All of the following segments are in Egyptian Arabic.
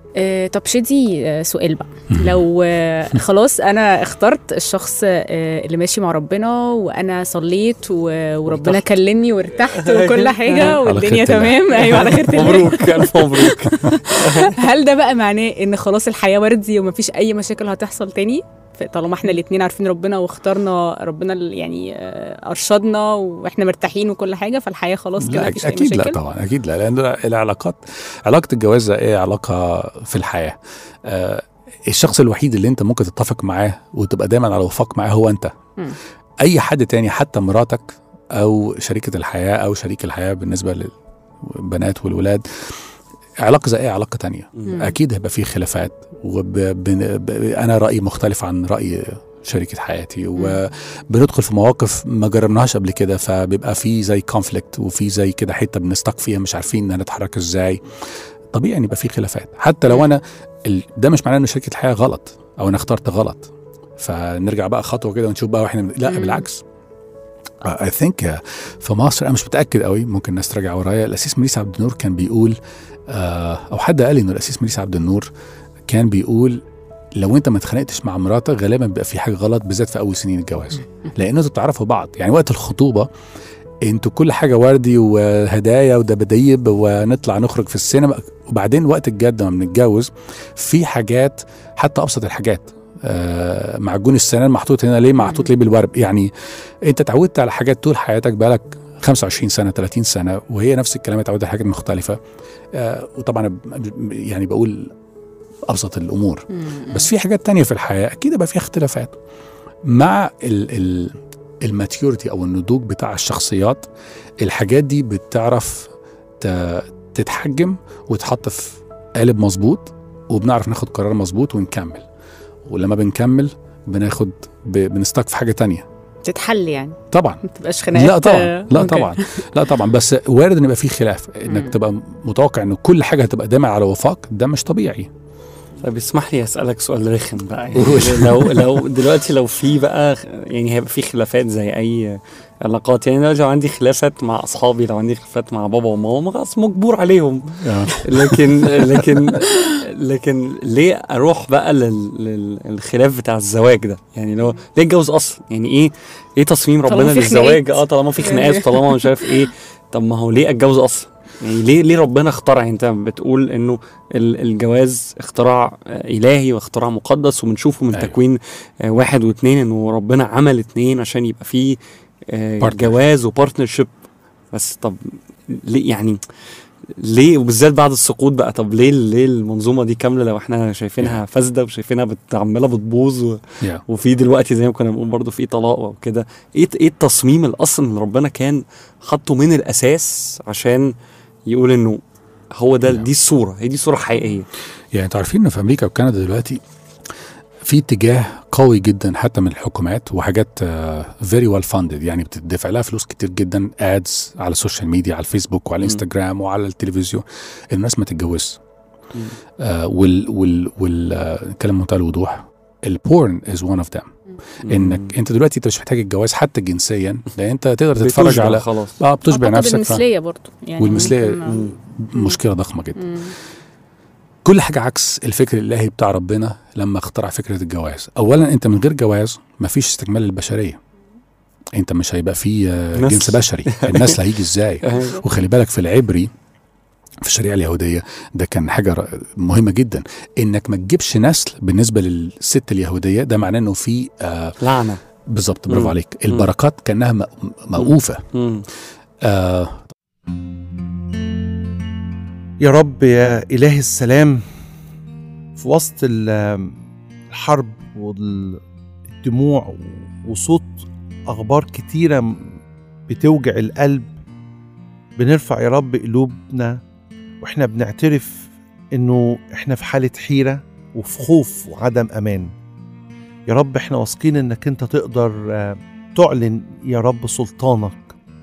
آه، طب شدي آه، سؤال بقى لو آه، خلاص انا اخترت الشخص آه، اللي ماشي مع ربنا وانا صليت و- وربنا وارتحت. كلمني وارتحت وكل حاجه على والدنيا خيرة الله. تمام ايوه على خير الله مبروك الف مبروك هل ده بقى معناه ان خلاص الحياه وردي ومفيش اي مشاكل هتحصل تاني ف- طالما احنا الاتنين عارفين ربنا واخترنا ربنا ال- يعني آه، ارشدنا واحنا مرتاحين وكل حاجه فالحياه خلاص كده لا مفيش اي اكيد لا مشاكل طبعا اكيد لا لان العلاقات علاقه الجواز ده ايه علاقه في الحياه آه الشخص الوحيد اللي انت ممكن تتفق معاه وتبقى دايما على وفاق معاه هو انت مم. اي حد تاني حتى مراتك او شريكه الحياه او شريك الحياه بالنسبه للبنات والولاد علاقه زي اي علاقه تانية مم. اكيد هيبقى فيه خلافات وانا رايي مختلف عن راي شريكه حياتي وبندخل في مواقف ما جربناهاش قبل كده فبيبقى في زي كونفليكت وفي زي كده حته بنستق فيها مش عارفين هنتحرك ازاي طبيعي ان يبقى في خلافات حتى لو انا ال... ده مش معناه ان شركه الحياه غلط او انا اخترت غلط فنرجع بقى خطوه كده ونشوف بقى واحنا لا مم. بالعكس اي ثينك في مصر انا مش متاكد قوي ممكن الناس تراجع ورايا الاسيس مريس عبد النور كان بيقول آه، او حد قال لي انه الاسيس مريس عبد النور كان بيقول لو انت ما اتخانقتش مع مراتك غالبا بيبقى في حاجه غلط بالذات في اول سنين الجواز لان انتوا بتعرفوا بعض يعني وقت الخطوبه انتوا كل حاجه وردي وهدايا ودباديب ونطلع نخرج في السينما وبعدين وقت الجد لما بنتجوز في حاجات حتى ابسط الحاجات آه معجون السنان محطوط هنا ليه محطوط ليه بالورب يعني انت اتعودت على حاجات طول حياتك بقالك 25 سنه 30 سنه وهي نفس الكلام اتعودت على حاجات مختلفه آه وطبعا ب- يعني بقول ابسط الامور مم. بس في حاجات تانية في الحياة أكيد بقى فيها اختلافات مع ال ال الماتيورتي أو النضوج بتاع الشخصيات الحاجات دي بتعرف ت- تتحجم وتحط في قالب مظبوط وبنعرف ناخد قرار مظبوط ونكمل ولما بنكمل بناخد ب- بنستك في حاجة تانية تتحل يعني طبعا ما تبقاش خناقات لا طبعا آه، لا أوكي. طبعا لا طبعا بس وارد ان يبقى في خلاف انك مم. تبقى متوقع ان كل حاجه هتبقى دايما على وفاق ده مش طبيعي طب اسمح لي اسالك سؤال رخم بقى قول. يعني لو لو دلوقتي لو في بقى يعني هيبقى في خلافات زي اي علاقات يعني دلوقتي لو عندي خلافات مع اصحابي لو عندي خلافات مع بابا وماما خلاص مجبور عليهم لكن لكن لكن ليه اروح بقى لل- لل- للخلاف بتاع الزواج ده يعني لو ليه اتجوز اصلا يعني ايه ايه تصميم طالما ربنا في للزواج خناقات. اه طالما في خناقات طالما مش عارف ايه طب ما هو ليه اتجوز اصلا يعني ليه ليه ربنا اخترع انت بتقول انه ال- الجواز اختراع آه، الهي واختراع مقدس وبنشوفه من أيوة. تكوين آه، واحد واثنين انه ربنا عمل اتنين عشان يبقى فيه آه، Partner. جواز وبارتنرشيب بس طب ليه يعني ليه وبالذات بعد السقوط بقى طب ليه ليه المنظومه دي كامله لو احنا شايفينها فاسده وشايفينها بت- عماله بتبوظ و... Yeah. وفي دلوقتي زي ما كنا بنقول برضه في طلاق وكده ايه ايه التصميم الاصلا اللي ربنا كان حاطه من الاساس عشان يقول انه هو ده نعم. دي الصوره هي دي الصوره الحقيقيه يعني انتوا عارفين ان في امريكا وكندا دلوقتي في اتجاه قوي جدا حتى من الحكومات وحاجات فيري ويل فاندد يعني بتدفع لها فلوس كتير جدا ادز على السوشيال ميديا على الفيسبوك وعلى مم. الانستجرام وعلى التلفزيون الناس ما تتجوزش مم. آه وال وال وال آه، نتكلم بمنتهى الوضوح البورن از one اوف ذم انك انت دلوقتي انت مش محتاج الجواز حتى جنسيا لان انت تقدر تتفرج بتشبع على خلاص اه بتشبع أعتقد نفسك ف... المثليه برضو يعني والمثلية ممكن- مم. مشكله ضخمه جدا مم. كل حاجة عكس الفكر الإلهي بتاع ربنا لما اخترع فكرة الجواز أولا أنت من غير جواز مفيش استكمال للبشرية أنت مش هيبقى فيه آه، نسل. جنس بشري النسل هيجي إزاي أيوة. وخلي بالك في العبري في الشريعة اليهودية ده كان حاجة ر- مهمة جدا إنك ما تجيبش نسل بالنسبة للست اليهودية ده معناه إنه في آه لعنه بالظبط برافو مم. عليك البركات كأنها م- موقوفة مم. آه يا رب يا إله السلام في وسط ال- الحرب والدموع وصوت أخبار كتيرة بتوجع القلب بنرفع يا رب قلوبنا وإحنا بنعترف إنه إحنا في حالة حيرة وفي خوف وعدم أمان يا رب إحنا واثقين إنك أنت تقدر آه، تعلن يا رب سلطانك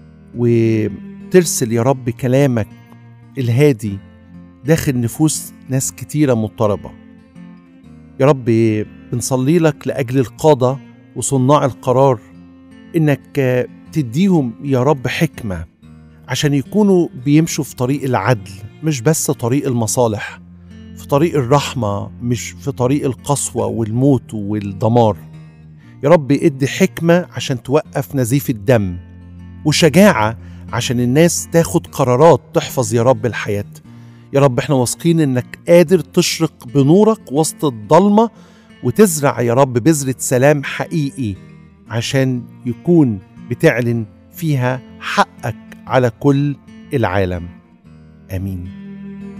وترسل يا رب كلامك الهادي داخل نفوس ناس كتيرة مضطربة يا رب بنصلي لك لأجل القادة وصناع القرار إنك آه، تديهم يا رب حكمة عشان يكونوا بيمشوا في طريق العدل مش بس طريق المصالح في في طريق الرحمة مش في طريق القسوة والموت والدمار يا رب ادي حكمة عشان توقف نزيف الدم وشجاعة عشان الناس تاخد قرارات تحفظ يا رب الحياة يا رب احنا واثقين انك قادر تشرق بنورك وسط الضلمة وتزرع يا رب بذرة سلام حقيقي عشان يكون بتعلن فيها حقك على كل العالم امين